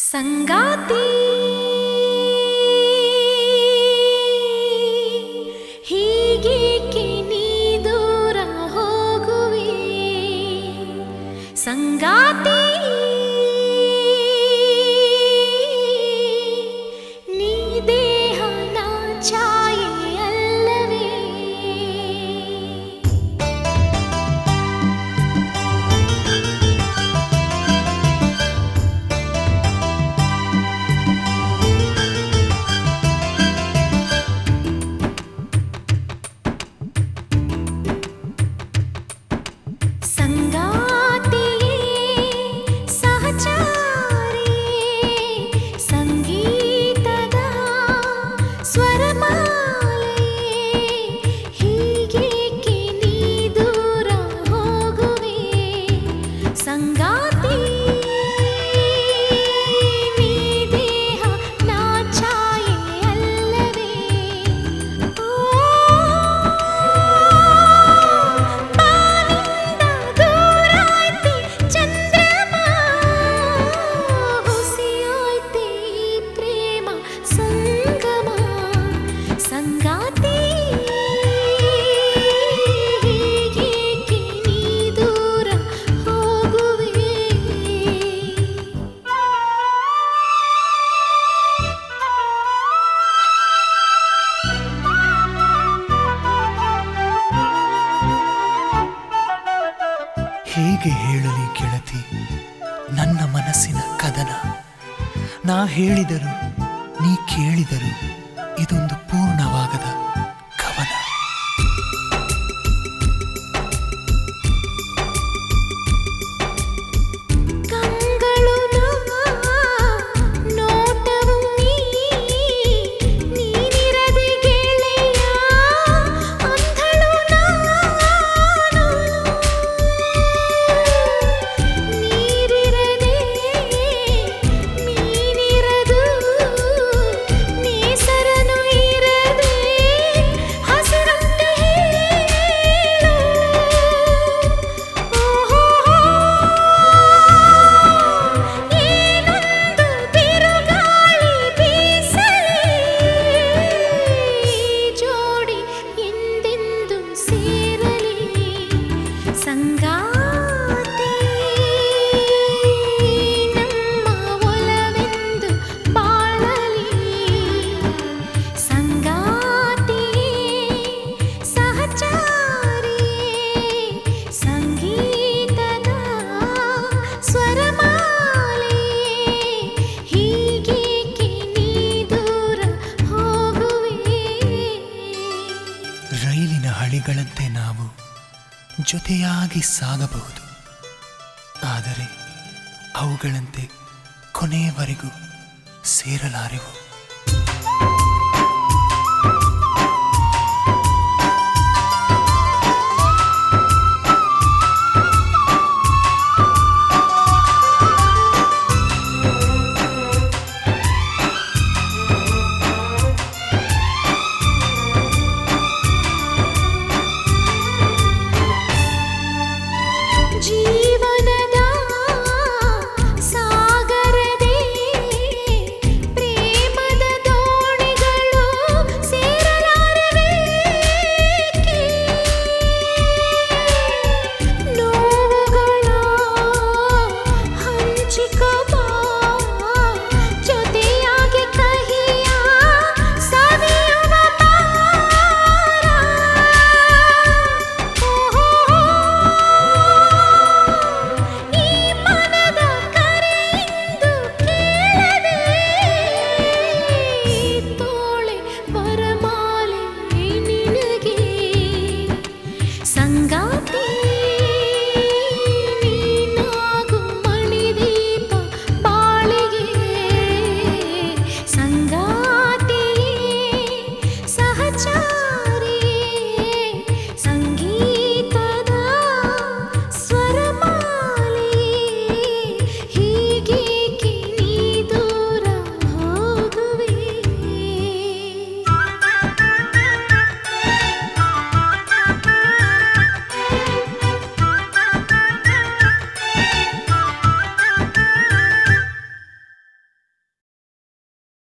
ಸಂಗಾತಿ ಹೀಗೇಕೆ ನೀ ದೂರ ಹೋಗುವೆ ಸಂಗಾತಿ ನೀ ದೇಹ ನಾ ಛಾಯೆ ಅಲ್ಲವೇ ಸಂಗಾತಿಯೇ ಸಹಚಾರಿಯೇ ಸಂಗೀತದ ಸ್ವರಮಾಲೆಯೇ ಹೀಗೇಕೆ ನೀ ದೂರ ಹೋಗುವೆ ಸಂಗಾತಿ ನೀ ದೇಹ ನಾ ಛಾಯೆ ಅಲ್ಲವೇ ಬಾನಿಂದ ದೂರಾಯ್ತೆ ಚಂದ್ರಮ ಹುಸಿಯಾಯ್ತೆ ಈ ಪ್ರೇಮ ಸಂಗಮ ಸಂಗಾತಿ ಹೀಗೇಕೆ ನೀ ದೂರ ಹೋಗುವೆ ಹೇಗೆ ಹೇಳಲಿ ಗೆಳತಿ ನನ್ನ ಮನಸ್ಸಿನ ಕದನ ನಾ ಹೇಳಿದರು ನೀ ಕೇಳಿದರು ಇದೊಂದು ಪೂರ್ಣವಾಗದ ಕವನ ಕಂಗಳು ನೋಟವು ನೀ ನೀನಿರದೆ ಗೆಳೆಯ ಅಂಧಳು ನಾನು ನೀರಿರದೆ ಮೀನಿರದು ನೇಸರನು ಇರದೆ ಹಸಿರಂತೆ ಹೇಳು ಏನೊಂದು ಬಿರುಗಾಳಿ ಬೀಸಲಿ ಜೋಡಿ ಎಂದೆಂದು ಸೇರಲಿ ಸಂಗಾತಿ ನಮ್ಮ ಒಲವೆಂದು ಬಾಳಲಿ ಸಂಗಾತಿ ಸಹಚಾರಿ ಸಂಗೀತದ ಸ್ವರಮಾಲೆ ಹೀಗೇಕೆ ನೀ ದೂರ ಹೋಗುವೆ ರೈಲಿನ ಹಳಿಗಳಂತೆ ನಾವು ಜೊತೆಯಾಗಿ ಸಾಗಬಹುದು ಆದರೆ ಅವುಗಳಂತೆ ಕೊನೆಯವರೆಗೂ ಸೇರಲಾರೆವು